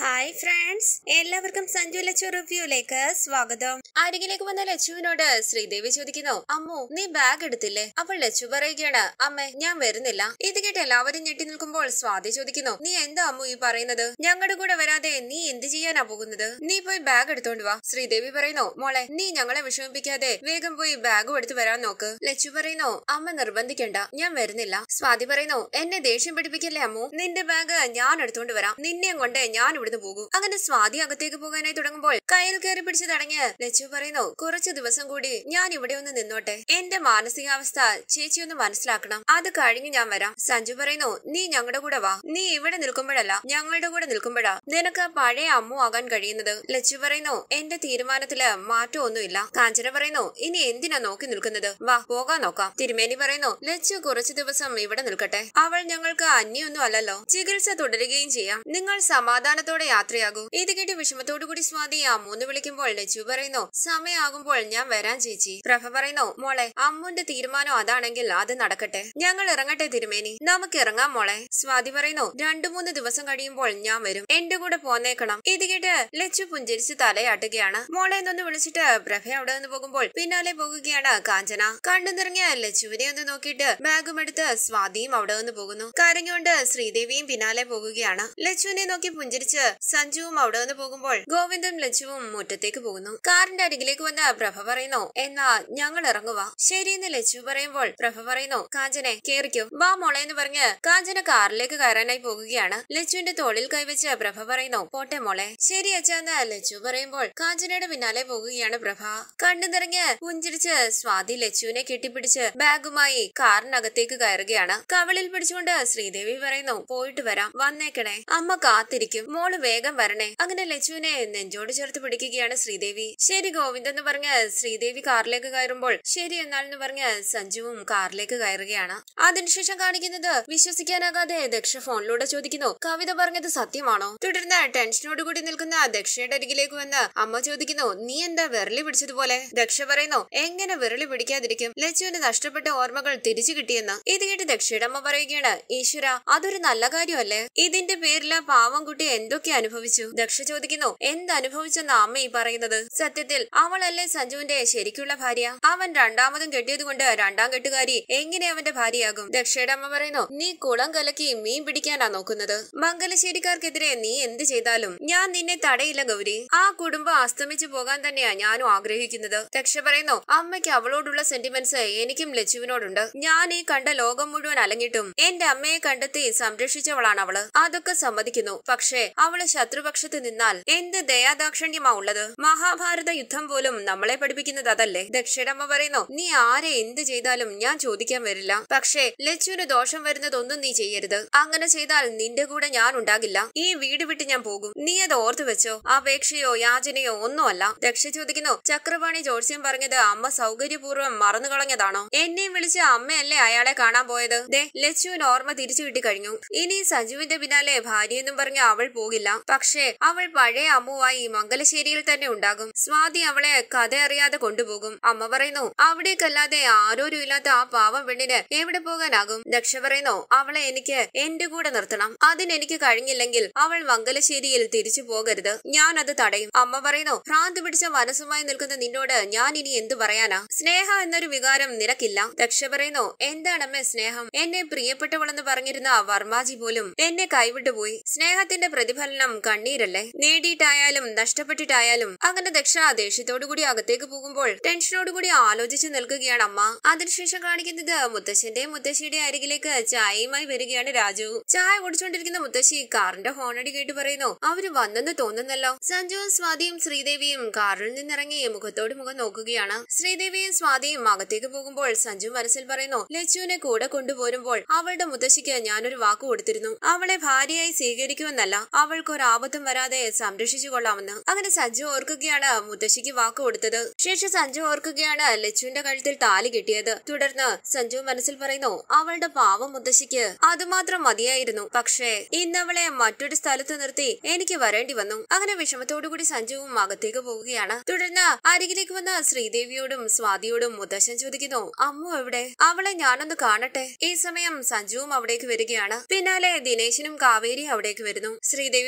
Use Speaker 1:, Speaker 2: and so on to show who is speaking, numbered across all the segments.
Speaker 1: hi friends എല്ലാവർക്കും സഞ്ജു ലച്ചു റിവ്യൂലേക്ക് സ്വാഗതം അരികിലേക്ക് വന്ന ലച്ചുവിനോട് ശ്രീദേവി ചോദിക്കുന്നു അമ്മു നീ ബാഗ് എടുത്തില്ലേ അപ്പോൾ ലച്ചു പറയുകയാണ് അമ്മേ ഞാൻ വരുന്നില്ല ഇത് കേട്ട് എല്ലാവരും ഞെട്ടി നിൽക്കുമ്പോൾ സ്വാതി ചോദിക്കുന്നു നീ എന്താ അമ്മു ഈ പറയുന്നത് ഞങ്ങളുടെ കൂടെ വരാതെ നീ എന്ത് ചെയ്യാനാ പോകുന്നത് നീ പോയി ബാഗ് എടുത്തോണ്ട് വാ ശ്രീദേവി പറയുന്നു മോളെ നീ ഞങ്ങളെ വിഷമിപ്പിക്കാതെ വേഗം പോയി ബാഗും എടുത്ത് വരാൻ നോക്ക് ലച്ചു പറയുന്നു അമ്മ നിർബന്ധിക്കണ്ട ഞാൻ വരുന്നില്ല സ്വാതി പറയുന്നു എന്നെ ദേഷ്യം പിടിപ്പിക്കല്ലേ അമ്മു നിന്റെ ബാഗ് ഞാൻ എടുത്തോണ്ട് വരാം നിന്നെയും കൊണ്ട് ഞാൻ ഇവിടുന്ന് പോകും അങ്ങനെ സ്വാതി അകത്തേക്ക് പോകാനായി തുടങ്ങുമ്പോൾ കയ്യിൽ കയറി പിടിച്ച് തടഞ്ഞ് ലച്ചു പറയുന്നു കുറച്ചു ദിവസം കൂടി ഞാൻ ഇവിടെ ഒന്ന് നിന്നോട്ടെ എന്റെ മാനസികാവസ്ഥ ചേച്ചി ഒന്ന് മനസ്സിലാക്കണം അത് കഴിഞ്ഞ് ഞാൻ വരാം സഞ്ജു പറയുന്നു നീ ഞങ്ങളുടെ കൂടെ വാ നീ ഇവിടെ നിൽക്കുമ്പോഴല്ല ഞങ്ങളുടെ കൂടെ നിൽക്കുമ്പോഴാ നിനക്ക് പഴയ അമ്മു ആകാൻ കഴിയുന്നത് ലച്ചു പറയുന്നു എന്റെ തീരുമാനത്തില് മാറ്റമൊന്നുമില്ല കാഞ്ചന പറയുന്നു ഇനി എന്തിനാ നോക്കി നിൽക്കുന്നത് വാ പോകാൻ നോക്കാം തിരുമേനി പറയുന്നു ലച്ചു കുറച്ചു ദിവസം ഇവിടെ നിൽക്കട്ടെ അവൾ ഞങ്ങൾക്ക് അന്യൊന്നും അല്ലല്ലോ ചികിത്സ തുടരുകയും ചെയ്യാം നിങ്ങൾ സമാധാനത്തോടെ യാത്രയാകൂ ഇത് കേട്ട് വിഷമത്തോടു കൂടി സ്വാതി അമ്മൂന്ന് വിളിക്കുമ്പോൾ ലച്ചു പറയുന്നു സമയമാകുമ്പോൾ ഞാൻ വരാൻ ചേച്ചി പ്രഭ പറയുന്നു മോളെ അമ്മുന്റെ തീരുമാനം അതാണെങ്കിൽ അത് നടക്കട്ടെ ഞങ്ങൾ ഇറങ്ങട്ടെ തിരുമേനി നമുക്ക് ഇറങ്ങാം മോളെ സ്വാതി പറയുന്നു രണ്ടു മൂന്ന് ദിവസം കഴിയുമ്പോൾ ഞാൻ വരും എന്റെ കൂടെ പോന്നേക്കണം ഇത് കേട്ട് ലച്ചു പുഞ്ചിരിച്ച് തലയാട്ടുകയാണ് മോളെ എന്നൊന്ന് വിളിച്ചിട്ട് പ്രഭ അവിടെ നിന്ന് പോകുമ്പോൾ പിന്നാലെ പോകുകയാണ് കാഞ്ചന കണ്ടു നിറങ്ങിയ ലച്ചുവിനെ ഒന്ന് നോക്കിയിട്ട് ബാഗും എടുത്ത് സ്വാതിയും അവിടെ നിന്ന് പോകുന്നു കരഞ്ഞുകൊണ്ട് ശ്രീദേവിയും പിന്നാലെ പോകുകയാണ് ലച്ചുവിനെ നോക്കി പുഞ്ചിരിച്ച് സഞ്ജുവും അവിടെ നിന്ന് പോകുമ്പോൾ ഗോവിന്ദും ലച്ചുവും മുറ്റത്തേക്ക് പോകുന്നു കാറിന്റെ അരികിലേക്ക് വന്ന പ്രഭ പറയുന്നു എന്നാ ഞങ്ങൾ ഇറങ്ങുക ശരിയെന്ന് ലച്ചു പറയുമ്പോൾ പ്രഭ പറയുന്നു കാഞ്ചനെ കേറിക്കോ വാ മോളെ എന്ന് പറഞ്ഞ് കാഞ്ചന കാറിലേക്ക് കയറാനായി പോകുകയാണ് ലച്ചുവിന്റെ തോളിൽ കൈവച്ച് പ്രഭ പറയുന്നു പോട്ടെ മോളെ ശരി അച്ഛന്ന് ലച്ചു പറയുമ്പോൾ കാഞ്ചനയുടെ പിന്നാലെ പോകുകയാണ് പ്രഭ കണ്ടു നിറഞ്ഞ് പുഞ്ചിരിച്ച് സ്വാതി ലച്ചുവിനെ കെട്ടിപ്പിടിച്ച് ബാഗുമായി കാറിനകത്തേക്ക് കയറുകയാണ് കവളിൽ പിടിച്ചുകൊണ്ട് ശ്രീദേവി പറയുന്നു പോയിട്ട് വരാം വന്നേക്കണേ അമ്മ കാത്തിരിക്കും മോള് വേഗം വരണേ അങ്ങനെ ലച്ചുവിനെ നെഞ്ചോട് ചേർത്ത് പിടിക്കുകയാണ് ശ്രീദേവി ശരി ഗോവിന്ദ് എന്ന് പറഞ്ഞ് ശ്രീദേവി കാറിലേക്ക് കയറുമ്പോൾ ശരി എന്നാലെന്ന് പറഞ്ഞ് സഞ്ജുവും കാറിലേക്ക് കയറുകയാണ് അതിനുശേഷം കാണിക്കുന്നത് വിശ്വസിക്കാനാകാതെ ദക്ഷ ഫോണിലൂടെ ചോദിക്കുന്നു കവിത പറഞ്ഞത് സത്യമാണോ തുടർന്ന് ടെൻഷനോട് കൂടി നിൽക്കുന്ന ദക്ഷയുടെ അരികിലേക്ക് വന്ന് അമ്മ ചോദിക്കുന്നു നീ എന്താ വിരളി പിടിച്ചതുപോലെ ദക്ഷ പറയുന്നു എങ്ങനെ വിരളി പിടിക്കാതിരിക്കും ലച്ചുവിന് നഷ്ടപ്പെട്ട ഓർമ്മകൾ തിരിച്ചു കിട്ടിയെന്ന് ഇത് കേട്ട് ദക്ഷയുടെ അമ്മ പറയുകയാണ് ഈശ്വര അതൊരു നല്ല കാര്യമല്ലേ ഇതിന്റെ പേരിൽ ആ പാവം കുട്ടി എന്തൊക്കെ അനുഭവിച്ചു ദക്ഷ ചോദിക്കുന്നു എന്ത് അനുഭവിച്ചെന്ന അമ്മ ഈ പറയുന്നത് സത്യത്തിൽ അവളല്ലേ സഞ്ജുവിന്റെ ശരിക്കുള്ള ഭാര്യ അവൻ രണ്ടാമതും കെട്ടിയത് കൊണ്ട് രണ്ടാം കെട്ടുകാരി എങ്ങനെ അവന്റെ ഭാര്യയാകും ദക്ഷയുടെ അമ്മ പറയുന്നു നീ കുളം കലക്കി മീൻ പിടിക്കാനാ നോക്കുന്നത് മംഗലശ്ശേരിക്കാർക്കെതിരെ നീ എന്ത് ചെയ്താലും ഞാൻ നിന്നെ തടയില്ല ഗൗരി ആ കുടുംബം അസ്തമിച്ചു പോകാൻ തന്നെയാ ഞാനും ആഗ്രഹിക്കുന്നത് ദക്ഷ പറയുന്നു അമ്മയ്ക്ക് അവളോടുള്ള സെന്റിമെന്റ്സ് എനിക്കും ലച്ചുവിനോടുണ്ട് ഞാൻ ഈ കണ്ട ലോകം മുഴുവൻ അലഞ്ഞിട്ടും എന്റെ അമ്മയെ കണ്ടെത്തി സംരക്ഷിച്ചവളാണ് അവള് അതൊക്കെ സമ്മതിക്കുന്നു പക്ഷേ അവള് ശത്രുപക്ഷത്ത് നിന്നാൽ എന്ത് ദയാദാക്ഷണ്യമാ ഉള്ളത് മഹാഭാരത യുദ്ധം പോലും നമ്മളെ പഠിപ്പിക്കുന്നത് അതല്ലേ ദക്ഷരമ്മ പറയുന്നു നീ ആരെ എന്ത് ചെയ്താലും ഞാൻ ചോദിക്കാൻ വരില്ല പക്ഷേ ലച്ചുവിന് ദോഷം വരുന്നതൊന്നും നീ ചെയ്യരുത് അങ്ങനെ ചെയ്താൽ നിന്റെ കൂടെ ഞാൻ ഉണ്ടാകില്ല ഈ വീട് വിട്ട് ഞാൻ പോകും നീ അത് ഓർത്തു വെച്ചോ അപേക്ഷയോ യാചനയോ ഒന്നുമല്ല ദക്ഷ ചോദിക്കുന്നു ചക്രപാണി ജോത്സ്യം പറഞ്ഞത് അമ്മ സൗകര്യപൂർവ്വം മറന്നു കളഞ്ഞതാണോ എന്നെയും വിളിച്ച് അമ്മയല്ലേ അയാളെ കാണാൻ പോയത് ദേ ലച്ചുവിന് ഓർമ്മ തിരിച്ചു കിട്ടി കഴിഞ്ഞു ഇനി സജുവിന്റെ പിന്നാലെ ഭാര്യയെന്നും പറഞ്ഞ് അവൾ പോകില്ല പക്ഷേ അവൾ പഴയ അമ്മുവായി മംഗലശ്ശേരിയിൽ തന്നെ ഉണ്ടാകും സ്വാതി അവളെ കഥ അറിയാതെ കൊണ്ടുപോകും അമ്മ പറയുന്നു അവിടേക്കല്ലാതെ ആരോരും ഇല്ലാത്ത ആ പാവം പെണ്ണിന് എവിടെ പോകാനാകും ദക്ഷ പറയുന്നു അവളെ എനിക്ക് എന്റെ കൂടെ നിർത്തണം അതിനെനിക്ക് കഴിഞ്ഞില്ലെങ്കിൽ അവൾ മംഗലശ്ശേരിയിൽ തിരിച്ചു പോകരുത് ഞാൻ അത് തടയും അമ്മ പറയുന്നു ഭ്രാന്ത് പിടിച്ച മനസ്സുമായി നിൽക്കുന്ന നിന്നോട് ഞാൻ ഇനി എന്തു പറയാനാ സ്നേഹ എന്നൊരു വികാരം നിനക്കില്ല ദക്ഷ പറയുന്നു എന്താണമ്മേ സ്നേഹം എന്നെ പ്രിയപ്പെട്ടവളെന്ന് പറഞ്ഞിരുന്ന വർമാജി പോലും എന്നെ കൈവിട്ടുപോയി സ്നേഹത്തിന്റെ പ്രതിഫലനം കണ്ണീരല്ലേ നേടിയിട്ടായാലും നഷ്ടപ്പെട്ടിട്ടായാലും അങ്ങനെ ദക്ഷ ദേഷ്യത്തോടു കൂടി അകത്തേക്ക് പോകുമ്പോൾ ടെൻഷനോട് കൂടി ആലോചിച്ച് നിൽക്കുകയാണ് അമ്മ അതിനുശേഷം കാണിക്കുന്നത് മുത്തശ്ശന്റെ മുത്തശ്ശിയുടെ അരികിലേക്ക് ചായയുമായി വരികയാണ് രാജു ചായ കുടിച്ചുകൊണ്ടിരിക്കുന്ന മുത്തശ്ശി കാറിന്റെ ഹോണടി കേട്ട് പറയുന്നു അവര് വന്നെന്ന് തോന്നുന്നല്ലോ സഞ്ജുവും സ്വാതിയും ശ്രീദേവിയും കാറിൽ നിന്നിറങ്ങി മുഖത്തോട് മുഖം നോക്കുകയാണ് ശ്രീദേവിയും സ്വാതിയും അകത്തേക്ക് പോകുമ്പോൾ സഞ്ജു മനസ്സിൽ പറയുന്നു ലച്ചുവിനെ കൂടെ കൊണ്ടുപോരുമ്പോൾ അവളുടെ മുത്തശ്ശിക്ക് ഞാനൊരു വാക്ക് കൊടുത്തിരുന്നു അവളെ ഭാര്യയായി സ്വീകരിക്കുമെന്നല്ല അവൾക്ക് ഒരു ആപത്തും വരാതെ സംരക്ഷിച്ചു കൊള്ളാമെന്ന് അങ്ങനെ സഞ്ജു ഓർക്കുകയാണ് മുത്തശ്ശിക്ക് വാക്ക് കൊടുത്തത് ശേഷം സഞ്ജു ഓർക്കുകയാണ് ലച്ചുവിന്റെ കഴുത്തിൽ താലി കിട്ടിയത് തുടർന്ന് സഞ്ജു മനസ്സിൽ പറയുന്നു അവളുടെ പാവം മുത്തശ്ശിക്ക് അതുമാത്രം മതിയായിരുന്നു പക്ഷേ ഇന്നവളെ മറ്റൊരു സ്ഥലത്ത് നിർത്തി എനിക്ക് വരേണ്ടി വന്നു അങ്ങനെ വിഷമത്തോടുകൂടി സഞ്ജുവും അകത്തേക്ക് പോവുകയാണ് തുടർന്ന് അരികിലേക്ക് വന്ന ശ്രീദേവിയോടും സ്വാതിയോടും മുത്തശ്ശൻ ചോദിക്കുന്നു അമ്മു എവിടെ അവളെ ഞാനൊന്ന് കാണട്ടെ ഈ സമയം സഞ്ജുവും അവിടേക്ക് വരികയാണ് പിന്നാലെ ദിനേശിനും കാവേരി അവിടേക്ക് വരുന്നു ശ്രീദേവി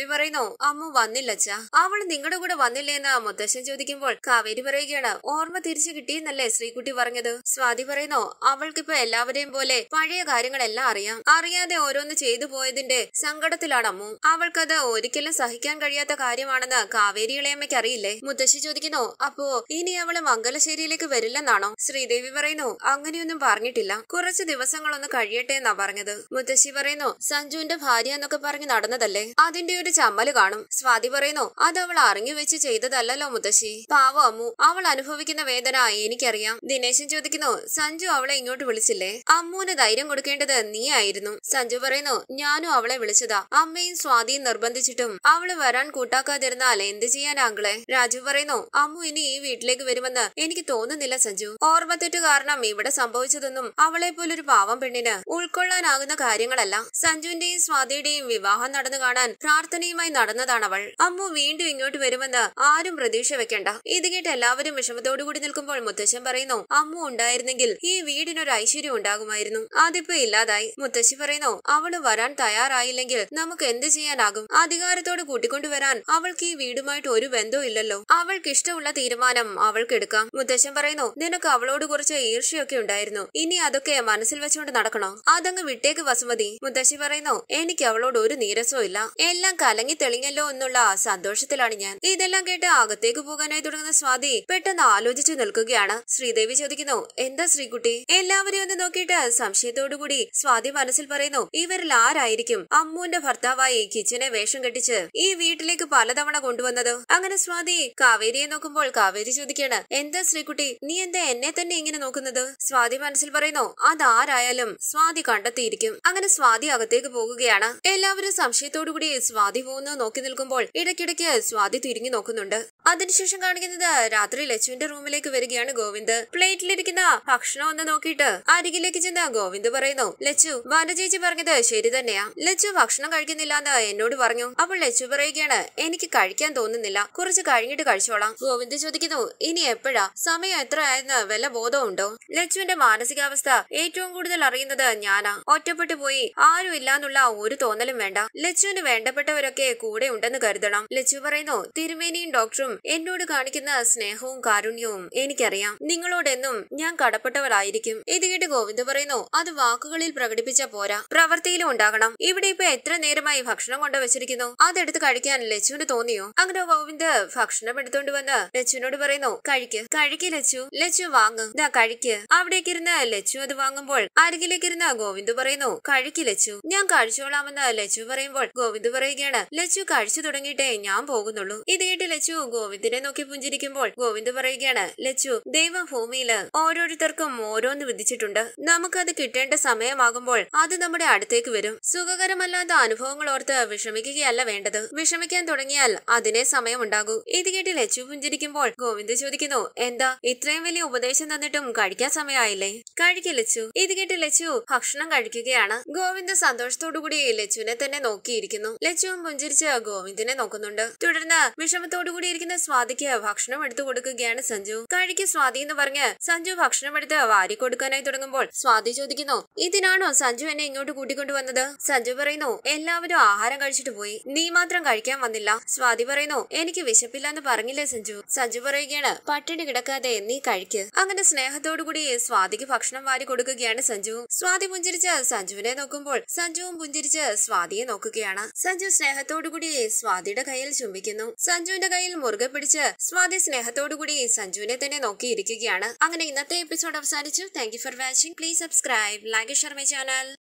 Speaker 1: ശ്രീദേവി പറയുന്നു അമ്മു വന്നില്ലച്ച അവൾ നിങ്ങളുടെ കൂടെ വന്നില്ലേന്ന് മുത്തശ്ശൻ ചോദിക്കുമ്പോൾ കാവേരി പറയുകയാണ് ഓർമ്മ തിരിച്ചു കിട്ടിയെന്നല്ലേ ശ്രീകുട്ടി പറഞ്ഞത് സ്വാതി പറയുന്നു അവൾക്കിപ്പോ എല്ലാവരെയും പോലെ പഴയ കാര്യങ്ങളെല്ലാം അറിയാം അറിയാതെ ഓരോന്ന് ചെയ്തു പോയതിന്റെ സങ്കടത്തിലാണ് അമ്മു അവൾക്കത് ഒരിക്കലും സഹിക്കാൻ കഴിയാത്ത കാര്യമാണെന്ന് കാവേരി ഇളയമ്മയ്ക്ക് അറിയില്ലേ മുത്തശ്ശി ചോദിക്കുന്നു അപ്പോ ഇനി അവള് മംഗലശ്ശേരിയിലേക്ക് വരില്ലെന്നാണോ ശ്രീദേവി പറയുന്നു അങ്ങനെയൊന്നും പറഞ്ഞിട്ടില്ല കുറച്ച് ദിവസങ്ങളൊന്ന് കഴിയട്ടെ എന്നാ പറഞ്ഞത് മുത്തശ്ശി പറയുന്നു സഞ്ജുവിന്റെ ഭാര്യ എന്നൊക്കെ പറഞ്ഞ് നടന്നതല്ലേ അതിന്റെ ഒരു ചമ്മല് കാണും സ്വാതി പറയുന്നു അത് അവൾ അറിഞ്ഞു വെച്ച് ചെയ്തതല്ലല്ലോ മുത്തശ്ശി പാവം അമ്മു അവൾ അനുഭവിക്കുന്ന വേദന എനിക്കറിയാം ദിനേശൻ ചോദിക്കുന്നു സഞ്ജു അവളെ ഇങ്ങോട്ട് വിളിച്ചില്ലേ അമ്മുവിന് ധൈര്യം കൊടുക്കേണ്ടത് നീ ആയിരുന്നു സഞ്ജു പറയുന്നു ഞാനും അവളെ വിളിച്ചതാ അമ്മയും സ്വാതിയും നിർബന്ധിച്ചിട്ടും അവള് വരാൻ കൂട്ടാക്കാതിരുന്നാൽ എന്ത് ചെയ്യാനാങ്കളെ രാജു പറയുന്നു അമ്മു ഇനി ഈ വീട്ടിലേക്ക് വരുമെന്ന് എനിക്ക് തോന്നുന്നില്ല സഞ്ജു ഓർമ്മത്തെറ്റ് കാരണം ഇവിടെ സംഭവിച്ചതൊന്നും അവളെ പോലൊരു പാവം പെണ്ണിന് ഉൾക്കൊള്ളാനാകുന്ന കാര്യങ്ങളല്ല സഞ്ജുവിന്റെയും സ്വാതിയുടെയും വിവാഹം നടന്നു കാണാൻ പ്രാർത്ഥനയുമായി നടന്നതാണ് അവൾ അമ്മു വീണ്ടും ഇങ്ങോട്ട് വരുമെന്ന് ആരും പ്രതീക്ഷ വെക്കണ്ട ഇത് കേട്ട് എല്ലാവരും വിഷമത്തോടുകൂടി നിൽക്കുമ്പോൾ മുത്തശ്ശൻ പറയുന്നു അമ്മു ഉണ്ടായിരുന്നെങ്കിൽ ഈ വീടിനൊരു ഐശ്വര്യം ഉണ്ടാകുമായിരുന്നു അതിപ്പോ ഇല്ലാതായി മുത്തശ്ശി പറയുന്നു അവള് വരാൻ തയ്യാറായില്ലെങ്കിൽ നമുക്ക് എന്ത് ചെയ്യാനാകും അധികാരത്തോട് കൂട്ടിക്കൊണ്ടുവരാൻ അവൾക്ക് ഈ വീടുമായിട്ട് ഒരു ബന്ധവും ഇല്ലല്ലോ അവൾക്ക് ഇഷ്ടമുള്ള തീരുമാനം അവൾക്ക് എടുക്കാം മുത്തശ്ശൻ പറയുന്നു നിനക്ക് അവളോട് കുറച്ച് ഈർഷ്യയൊക്കെ ഉണ്ടായിരുന്നു ഇനി അതൊക്കെ മനസ്സിൽ വെച്ചുകൊണ്ട് നടക്കണോ അതങ്ങ് വിട്ടേക്ക് വസുമതി മുത്തശ്ശി പറയുന്നു എനിക്ക് അവളോട് ഒരു നീരസവും ഇല്ല എല്ലാം കലങ്ങി തെളിഞ്ഞല്ലോ എന്നുള്ള സന്തോഷത്തിലാണ് ഞാൻ ഇതെല്ലാം കേട്ട് അകത്തേക്ക് പോകാനായി തുടങ്ങുന്ന സ്വാതി പെട്ടെന്ന് ആലോചിച്ചു നിൽക്കുകയാണ് ശ്രീദേവി ചോദിക്കുന്നു എന്താ ശ്രീകുട്ടി എല്ലാവരെയും ഒന്ന് നോക്കിയിട്ട് സംശയത്തോടുകൂടി സ്വാതി മനസ്സിൽ പറയുന്നു ഇവരിൽ ആരായിരിക്കും അമ്മുവിന്റെ ഭർത്താവായി കിച്ചനെ വേഷം കെട്ടിച്ച് ഈ വീട്ടിലേക്ക് പലതവണ കൊണ്ടുവന്നത് അങ്ങനെ സ്വാതി കാവേരിയെ നോക്കുമ്പോൾ കാവേരി ചോദിക്കാണ് എന്താ ശ്രീകുട്ടി നീ എന്താ എന്നെ തന്നെ ഇങ്ങനെ നോക്കുന്നത് സ്വാതി മനസ്സിൽ പറയുന്നു അതാരായാലും സ്വാതി കണ്ടെത്തിയിരിക്കും അങ്ങനെ സ്വാതി അകത്തേക്ക് പോകുകയാണ് എല്ലാവരും സംശയത്തോടുകൂടി സ്വാതി പോകുന്നത് നോക്കി നിൽക്കുമ്പോൾ ഇടയ്ക്കിടയ്ക്ക് സ്വാതി തിരിഞ്ഞു നോക്കുന്നുണ്ട് അതിനുശേഷം കാണിക്കുന്നത് രാത്രി ലച്ചുവിന്റെ റൂമിലേക്ക് വരികയാണ് ഗോവിന്ദ് പ്ലേറ്റിലിരിക്കുന്ന ഭക്ഷണം ഒന്ന് നോക്കിയിട്ട് അരികിലേക്ക് ചെന്ന് ഗോവിന്ദ് പറയുന്നു ലച്ചു വനചേച്ചി പറഞ്ഞത് ശരി തന്നെയാ ലച്ചു ഭക്ഷണം കഴിക്കുന്നില്ല എന്ന് എന്നോട് പറഞ്ഞു അപ്പോൾ ലച്ചു പറയുകയാണ് എനിക്ക് കഴിക്കാൻ തോന്നുന്നില്ല കുറച്ച് കഴിഞ്ഞിട്ട് കഴിച്ചോളാം ഗോവിന്ദ് ചോദിക്കുന്നു ഇനി എപ്പോഴാ സമയം എത്ര ആയെന്ന് വല്ല ബോധമുണ്ടോ ലച്ചുവിന്റെ മാനസികാവസ്ഥ ഏറ്റവും കൂടുതൽ അറിയുന്നത് ഞാനാ ഒറ്റപ്പെട്ടു പോയി ആരും ഇല്ലാന്നുള്ള ഒരു തോന്നലും വേണ്ട ലച്ചുവിന് വേണ്ടപ്പെട്ടവരൊക്കെ കൂടെ ഉണ്ടെന്ന് കരുതണം ലച്ചു പറയുന്നു തിരുമേനിയും ഡോക്ടറും എന്നോട് കാണിക്കുന്ന സ്നേഹവും കാരുണ്യവും എനിക്കറിയാം നിങ്ങളോടെന്നും ഞാൻ കടപ്പെട്ടവളായിരിക്കും ഇത് കേട്ട് ഗോവിന്ദ് പറയുന്നു അത് വാക്കുകളിൽ പ്രകടിപ്പിച്ച പോരാ പ്രവൃത്തിയിലും ഉണ്ടാകണം ഇവിടെ ഇപ്പൊ എത്ര നേരമായി ഭക്ഷണം കൊണ്ട് വെച്ചിരിക്കുന്നു അതെടുത്ത് കഴിക്കാൻ ലച്ചുവിന് തോന്നിയോ അങ്ങനെ ഗോവിന്ദ് ഭക്ഷണം എടുത്തോണ്ട് വന്ന് ലച്ചുവിനോട് പറയുന്നു കഴിക്ക് കഴിക്ക് ലച്ചു ലച്ചു വാങ്ങ് ദാ കഴിക്ക് അവിടേക്ക് ഇരുന്ന് ലച്ചു അത് വാങ്ങുമ്പോൾ അരികിലേക്ക് ഇരുന്ന് ഗോവിന്ദ് പറയുന്നു കഴിക്ക് ലച്ചു ഞാൻ കഴിച്ചോളാമെന്ന് ലച്ചു പറയുമ്പോൾ ഗോവിന്ദ് പറയുകയാണ് ലച്ചു കഴിച്ചു തുടങ്ങിയിട്ടേ ഞാൻ പോകുന്നുള്ളൂ ഇത് കേട്ട് ലച്ചു ഗോവിന്ദിനെ നോക്കി പുഞ്ചിരിക്കുമ്പോൾ ഗോവിന്ദ് പറയുകയാണ് ലച്ചു ദൈവം ഭൂമിയില് ഓരോരുത്തർക്കും ഓരോന്ന് വിധിച്ചിട്ടുണ്ട് നമുക്കത് കിട്ടേണ്ട സമയമാകുമ്പോൾ അത് നമ്മുടെ അടുത്തേക്ക് വരും സുഖകരമല്ലാത്ത അനുഭവങ്ങൾ ഓർത്ത് വിഷമിക്കുകയല്ല വേണ്ടത് വിഷമിക്കാൻ തുടങ്ങിയാൽ അതിനെ സമയമുണ്ടാകൂ ഇത് കേട്ട് ലച്ചു പുഞ്ചിരിക്കുമ്പോൾ ഗോവിന്ദ് ചോദിക്കുന്നു എന്താ ഇത്രയും വലിയ ഉപദേശം തന്നിട്ടും കഴിക്കാൻ സമയമായില്ലേ കഴിക്ക ലച്ചു ഇത് കേട്ട് ലച്ചു ഭക്ഷണം കഴിക്കുകയാണ് ഗോവിന്ദ് സന്തോഷത്തോടുകൂടി ലച്ചുവിനെ തന്നെ നോക്കിയിരിക്കുന്നു ലച്ചുവും പുഞ്ചിരിച്ച് ഗോവിന്ദിനെ നോക്കുന്നുണ്ട് തുടർന്ന് വിഷമത്തോടുകൂടി ഇരിക്കുന്ന സ്വാതിക്ക് ഭക്ഷണം എടുത്തു കൊടുക്കുകയാണ് സഞ്ജു കഴിക്ക് സ്വാതി എന്ന് പറഞ്ഞ് സഞ്ജു ഭക്ഷണം എടുത്ത് വാരി കൊടുക്കാനായി തുടങ്ങുമ്പോൾ സ്വാതി ചോദിക്കുന്നു ഇതിനാണോ സഞ്ജു എന്നെ ഇങ്ങോട്ട് കൂട്ടിക്കൊണ്ടുവന്നത് സഞ്ജു പറയുന്നു എല്ലാവരും ആഹാരം കഴിച്ചിട്ട് പോയി നീ മാത്രം കഴിക്കാൻ വന്നില്ല സ്വാതി പറയുന്നു എനിക്ക് വിശപ്പില്ല എന്ന് പറഞ്ഞില്ലേ സഞ്ജു സഞ്ജു പറയുകയാണ് പട്ടിണി കിടക്കാതെ നീ കഴിക്ക് അങ്ങനെ സ്നേഹത്തോടുകൂടി സ്വാതിക്ക് ഭക്ഷണം വാരി കൊടുക്കുകയാണ് സഞ്ജു സ്വാതി പുഞ്ചിരിച്ച് സഞ്ജുവിനെ നോക്കുമ്പോൾ സഞ്ജുവും പുഞ്ചിരിച്ച് സ്വാതിയെ നോക്കുകയാണ് സഞ്ജു സ്നേഹത്തോടുകൂടി സ്വാതിയുടെ കയ്യിൽ ചുംബിക്കുന്നു സഞ്ജുവിന്റെ കയ്യിൽ മുറുകെ പിടിച്ച് സ്വാതി സ്നേഹത്തോടുകൂടി സഞ്ജുവിനെ തന്നെ നോക്കിയിരിക്കുകയാണ് അങ്ങനെ ഇന്നത്തെ എപ്പിസോഡ് അവസാനിച്ചു thank you for watching please subscribe like share my channel